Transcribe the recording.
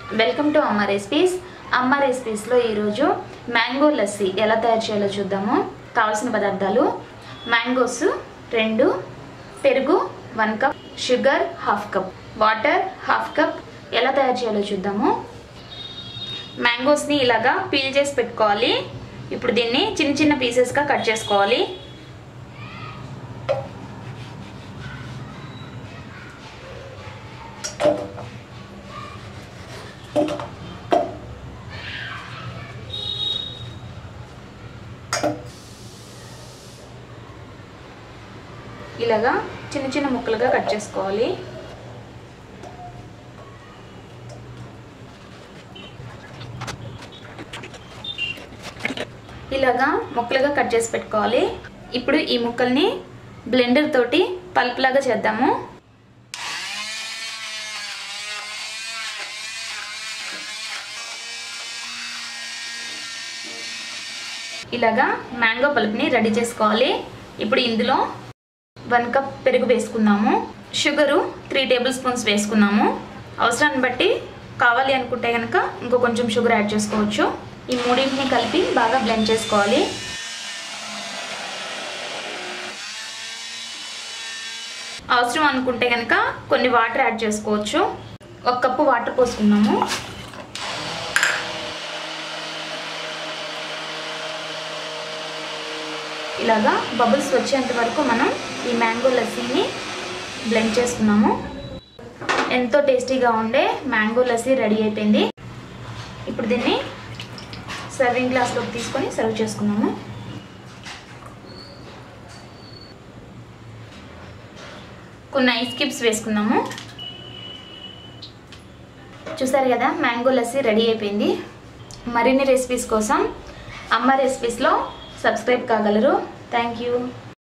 welcome to అమ్మ recipes అమ్మ రెసిపీస్లో ఈరోజు మ్యాంగో లస్సీ ఎలా తయారు చేయాలో చూద్దాము కావాల్సిన పదార్థాలు మ్యాంగోస్ రెండు పెరుగు one cup sugar half cup water half cup ఎలా తయారు చేయాలో చూద్దాము మ్యాంగోస్ని ఇలాగా పీల్ చేసి పెట్టుకోవాలి ఇప్పుడు దీన్ని చిన్న చిన్న పీసెస్గా కట్ చేసుకోవాలి ఇలాగా చిన్న చిన్న ముక్కలుగా కట్ చేసుకోవాలి ఇలాగా ముక్కలుగా కట్ చేసి పెట్టుకోవాలి ఇప్పుడు ఈ ముక్కల్ని బ్లెండర్ తోటి పల్ప్ లాగా చేద్దాము ఇలాగా మ్యాంగో పల్ప్ని రెడీ చేసుకోవాలి ఇప్పుడు ఇందులో వన్ కప్ పెరుగు వేసుకుందాము షుగరు త్రీ టేబుల్ స్పూన్స్ వేసుకున్నాము అవసరాన్ని బట్టి కావాలి అనుకుంటే కనుక ఇంకో కొంచెం షుగర్ యాడ్ చేసుకోవచ్చు ఈ మూడింటిని కలిపి బాగా బ్లెండ్ చేసుకోవాలి అవసరం అనుకుంటే కనుక కొన్ని వాటర్ యాడ్ చేసుకోవచ్చు ఒక కప్పు వాటర్ పోసుకున్నాము ఇలాగా బబుల్స్ వచ్చేంత వరకు మనం ఈ మ్యాంగో లస్సీని బ్లెండ్ చేసుకున్నాము ఎంతో టేస్టీగా ఉండే మ్యాంగో లస్సీ రెడీ అయిపోయింది ఇప్పుడు దీన్ని సర్వింగ్ గ్లాస్లోకి తీసుకొని సర్వ్ చేసుకున్నాము కొన్ని ఐస్ క్యూబ్స్ వేసుకున్నాము చూసారు కదా మ్యాంగో లస్సీ రెడీ అయిపోయింది మరిన్ని రెసిపీస్ కోసం అమ్మ రెసిపీస్లో సబ్స్క్రైబ్ కాగలరు థ్యాంక్ యూ